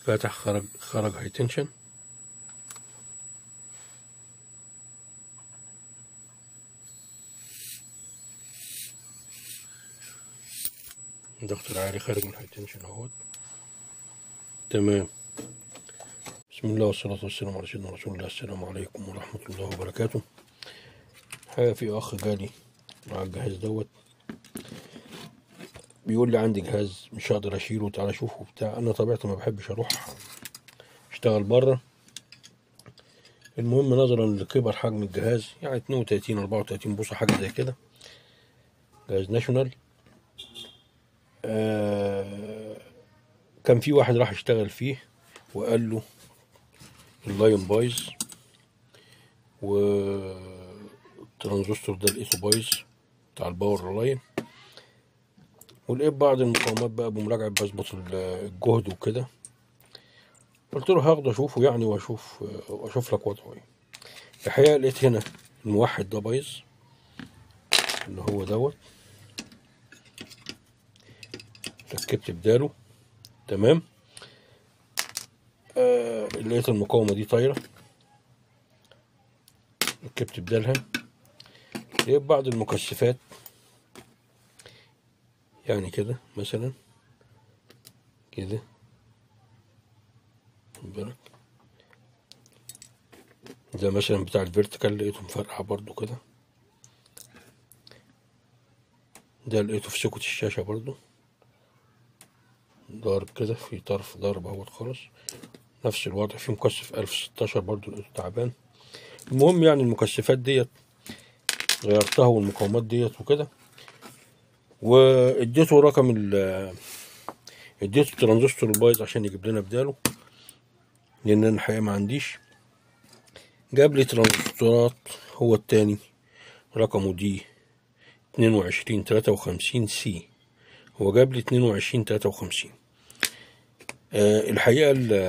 فاتح خرج خرج هاي تنشن ضغط العالي خارج من هاي تنشن اهوت تمام بسم الله والصلاة والسلام على سيدنا رسول الله السلام عليكم ورحمة الله وبركاته حقيقة في أخ جالي مع الجهاز دوت بيقول لي عندي جهاز مش هقدر أشيله تعالى شوفه بتاع أنا طبيعتي ما بحبش أروح أشتغل بره المهم نظرا لكبر حجم الجهاز يعني 32 34 بوصة حاجة زي كده جهاز ناشونال آه كان في واحد راح يشتغل فيه وقال له اللاين بايظ والترانزستور ده لقيته بايظ بتاع الباور لاين ولقيت بعض المقاومات بقى بمراجعة بظبط الجهد وكده قلت له هاخده اشوفه يعني واشوف واشوف لك وضعه ايه الحقيقة لقيت هنا الموحد ده بايظ اللي هو دوت ركبت بداله تمام آه لقيت المقاومة دي طايرة ركبت بدالها لقيت بعض المكثفات يعني كده مثلا كده خد بالك ده مثلا بتاع الفيرتيكال لقيته مفرقع برضو كده ده لقيته في سكة الشاشة برضو ضارب كده في طرف ضارب اهوت خالص نفس الوضع في مكثف ألف ستاشر برضو لقيته تعبان المهم يعني المكثفات ديت غيرتها والمقاومات ديت وكده واديته رقم ال اديته الترانزستور البايظ عشان يجيب لنا بداله لان انا الحقيقه ما عنديش جاب لي ترانزستورات هو التاني رقمه دي اتنين وعشرين تلاتة وخمسين سي هو جاب لي اتنين وعشرين تلاتة وخمسين آه الحقيقة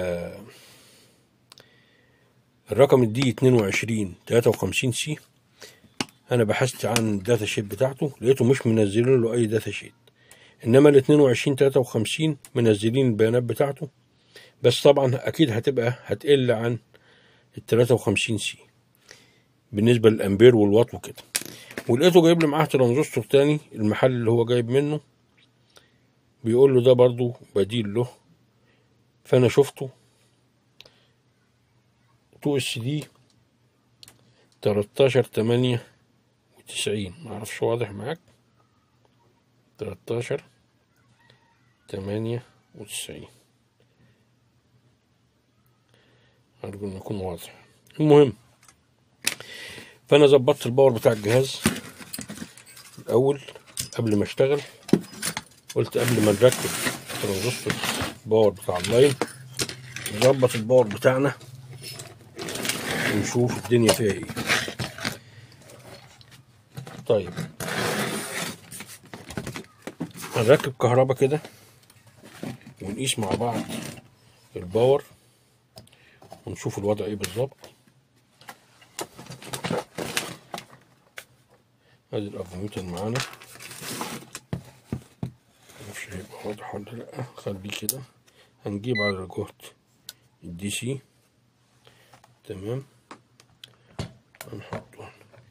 الرقم الدي اتنين وعشرين تلاتة وخمسين سي انا بحثت عن الداتا شيت بتاعته لقيته مش منزلين له اي داتا شيت انما ال 22 53 منزلين البيانات بتاعته بس طبعا اكيد هتبقى هتقل عن ال 53 سي بالنسبه للامبير والواط وكده ولقيته جايب لي معاه ترانزستور تاني المحل اللي هو جايب منه بيقول له ده برضو بديل له فانا شفته 2 اس دي 13 8 وتسعين معرفش واضح معاك تلاتاشر تمانية وتسعين أرجو إنه يكون واضح المهم فأنا ظبطت الباور بتاع الجهاز الأول قبل ما أشتغل قلت قبل ما نركب ترانزستور باور بتاع اللاين نظبط الباور بتاعنا ونشوف الدنيا فيها ايه طيب هنركب كهربا كده ونقيس مع بعض الباور ونشوف الوضع ايه بالظبط ادي الافوميتر معانا معرفش هيبقى واضح ولا لا خليه كده هنجيب على الجهد الدي سي تمام هنحطه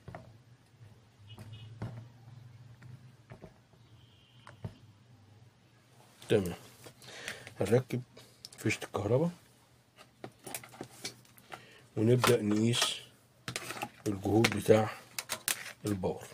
تمام هنركب فيشة الكهرباء ونبدأ نقيس الجهود بتاع الباور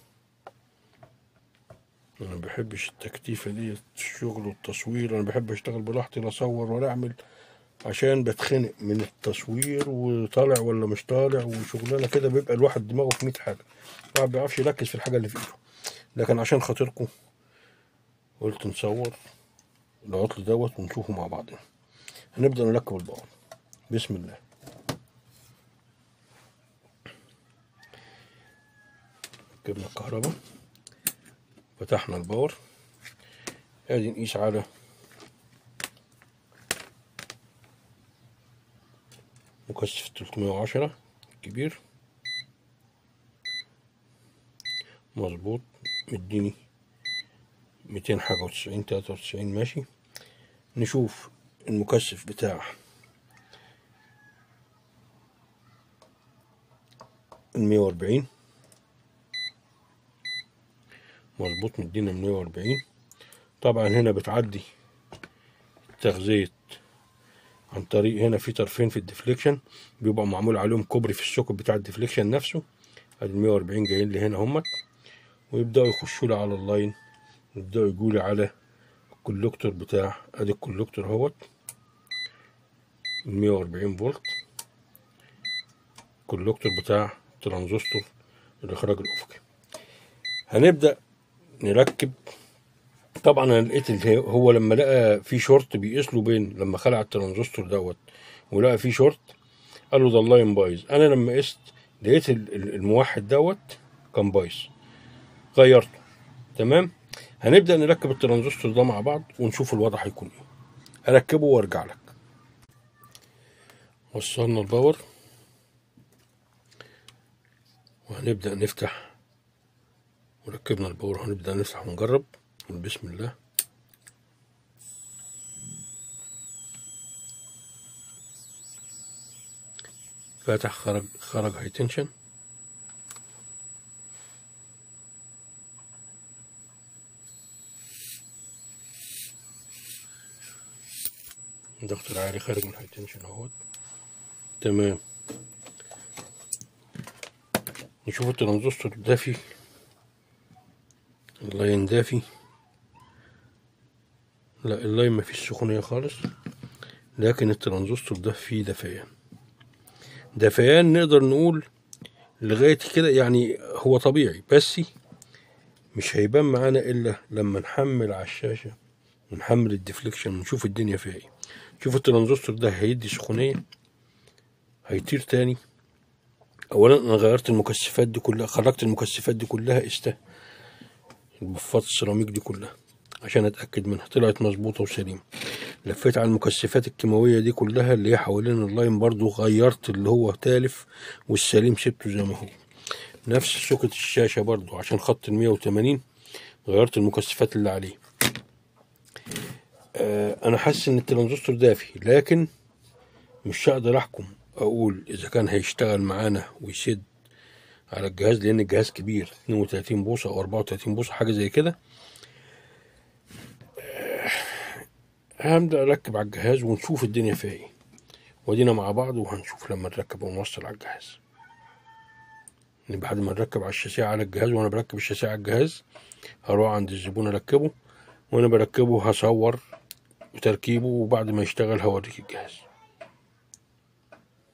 انا مبحبش التكتيفة دي الشغل والتصوير انا بحب اشتغل براحتي لا اصور ولا اعمل عشان بتخنق من التصوير وطالع ولا مش طالع وشغلانه كده بيبقى الواحد دماغه في 100 حاجه ما بيعرفش يركز في الحاجه اللي في ايده لكن عشان خاطركم قلت نصور العطل دوت ونشوفه مع بعضنا هنبدأ نركب الباور بسم الله ركبنا الكهرباء فتحنا الباور ادي نقيس على مكثف 310 كبير مظبوط مديني ميتين حاجة وتسعين تلاتة وتسعين ماشي نشوف المكثف بتاع المية وأربعين مظبوط مدينا مية وأربعين طبعا هنا بتعدي تغذية عن طريق هنا في طرفين في الديفليكشن بيبقى معمول عليهم كوبري في السوكت بتاع الديفليكشن نفسه ادي 140 جايين لي هنا همت ويبداوا يخشوا لي على اللاين يبداوا يجوا لي على الكولكتور بتاع ادي الكولكتور اهوت 140 فولت الكولكتور بتاع ترانزستور الاخراج الافقي هنبدا نركب طبعا انا لقيت اللي هو لما لقى في شورت بيقيس له بين لما خلع الترانزستور دوت ولقى في شورت قال له ده اللاين بايظ انا لما قست لقيت الموحد دوت كان بايظ غيرته تمام هنبدا نركب الترانزستور ده مع بعض ونشوف الوضع هيكون ايه اركبه وارجع لك وصلنا الباور وهنبدا نفتح وركبنا الباور هنبدا نفتح ونجرب بسم الله فاتح خرج خرج هاي تنشن ضغط العالي خارج من هاي تنشن اهوت تمام نشوف الترانزستور دافي اللاين دافي لا اللاين مفيش سخونية خالص لكن الترانزستور ده فيه دفيان دفيان نقدر نقول لغاية كده يعني هو طبيعي بس مش هيبان معانا إلا لما نحمل على الشاشة ونحمل الديفليكشن ونشوف الدنيا فيها ايه شوف الترانزستور ده هيدي سخونية هيطير تاني أولا أنا غيرت المكثفات دي كلها خرجت المكثفات دي كلها استه البفات السيراميك دي كلها عشان اتاكد منها طلعت مظبوطه وسليمه لفيت على المكثفات الكيماويه دي كلها اللي هي حوالين اللاين برضو غيرت اللي هو تالف والسليم سبته زي ما هو نفس سوكت الشاشه برضو عشان خط ال 180 غيرت المكثفات اللي عليه آه انا حاسس ان الترانزستور دافي لكن مش هقدر احكم اقول اذا كان هيشتغل معانا ويسد على الجهاز لان الجهاز كبير 32 بوصه او 34 بوصه حاجه زي كده هبدا اركب على الجهاز ونشوف الدنيا فيها ايه ودينا مع بعض وهنشوف لما نركب ونوصل على الجهاز بعد ما نركب على الشاسيه على الجهاز وانا بركب الشاسيه على الجهاز هروح عند الزبون اركبه وانا بركبه هصور تركيبه وبعد ما يشتغل هوريك الجهاز